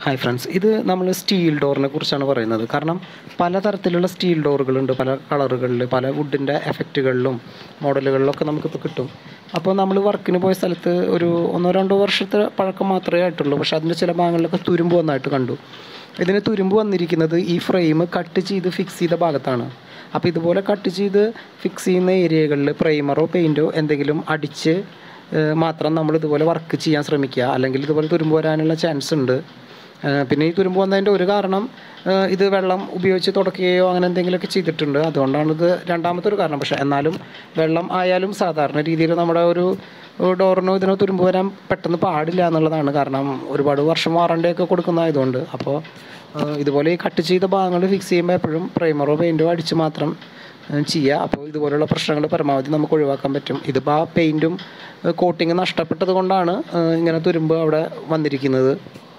hi friends ഇത് നമ്മൾ steel ഡോറിനെ കുറിച്ചാണ് പറയുന്നത് കാരണം പലതരത്തിലുള്ള സ്റ്റീൽ ഡോറുകളുണ്ട് പല കളറുകളിൽ പല വുഡിൻ്റെ എഫക്റ്റുകളിലും മോഡലുകളിലൊക്കെ നമുക്കിപ്പോൾ കിട്ടും അപ്പോൾ നമ്മൾ വർക്കിന് പോയ സ്ഥലത്ത് ഒരു ഒന്നോ രണ്ടോ വർഷത്തെ പഴക്കം മാത്രമേ ആയിട്ടുള്ളൂ പക്ഷേ അതിൻ്റെ ചില ഭാഗങ്ങളിലൊക്കെ തുരുമ്പ് വന്നായിട്ട് കണ്ടു ഇതിന് തുരുമ്പ് വന്നിരിക്കുന്നത് ഈ ഫ്രെയിം കട്ട് ചെയ്ത് ഫിക്സ് ചെയ്ത ഭാഗത്താണ് അപ്പോൾ ഇതുപോലെ കട്ട് ചെയ്ത് ഫിക്സ് ചെയ്യുന്ന ഏരിയകളിൽ പ്രൈമറോ പെയിൻറ്റോ എന്തെങ്കിലും അടിച്ച് ഏഹ് മാത്രം നമ്മൾ ഇതുപോലെ വർക്ക് ചെയ്യാൻ ശ്രമിക്കുക അല്ലെങ്കിൽ ഇതുപോലെ തുരുമ്പ് വരാനുള്ള ചാൻസ് ഉണ്ട് ഏഹ് പിന്നെ ഈ തുരുമ്പ് വന്നതിൻ്റെ ഒരു കാരണം ഏഹ് ഇത് വെള്ളം ഉപയോഗിച്ച് തുടക്കുകയോ അങ്ങനെ എന്തെങ്കിലുമൊക്കെ ചെയ്തിട്ടുണ്ട് അതുകൊണ്ടാണ് ഇത് രണ്ടാമത്തെ ഒരു കാരണം പക്ഷേ എന്നാലും വെള്ളം ആയാലും സാധാരണ രീതിയിൽ നമ്മുടെ ഒരു ഡോറിനോ ഇതിനോ തുരുമ്പ് വരാൻ പെട്ടെന്ന് പാടില്ല എന്നുള്ളതാണ് കാരണം ഒരുപാട് വർഷം വാറണ്ടിയൊക്കെ കൊടുക്കുന്നതായതുകൊണ്ട് അപ്പോൾ ഏഹ് ഇതുപോലെ ഈ കട്ട് ചെയ്ത ഭാഗങ്ങൾ ഫിക്സ് ചെയ്യുമ്പോൾ എപ്പോഴും പ്രൈമറോ പെയിൻറ്റോ അടിച്ച് മാത്രം ഏഹ് ചെയ്യുക അപ്പോൾ ഇതുപോലുള്ള പ്രശ്നങ്ങൾ പരമാവധി നമുക്ക് ഒഴിവാക്കാൻ പറ്റും ഇതിപ്പോൾ ആ പെയിൻറ്റും കോട്ടിങ് നഷ്ടപ്പെട്ടത് കൊണ്ടാണ് ഏഹ് ഇങ്ങനെ തുരുമ്പ് അവിടെ വന്നിരിക്കുന്നത്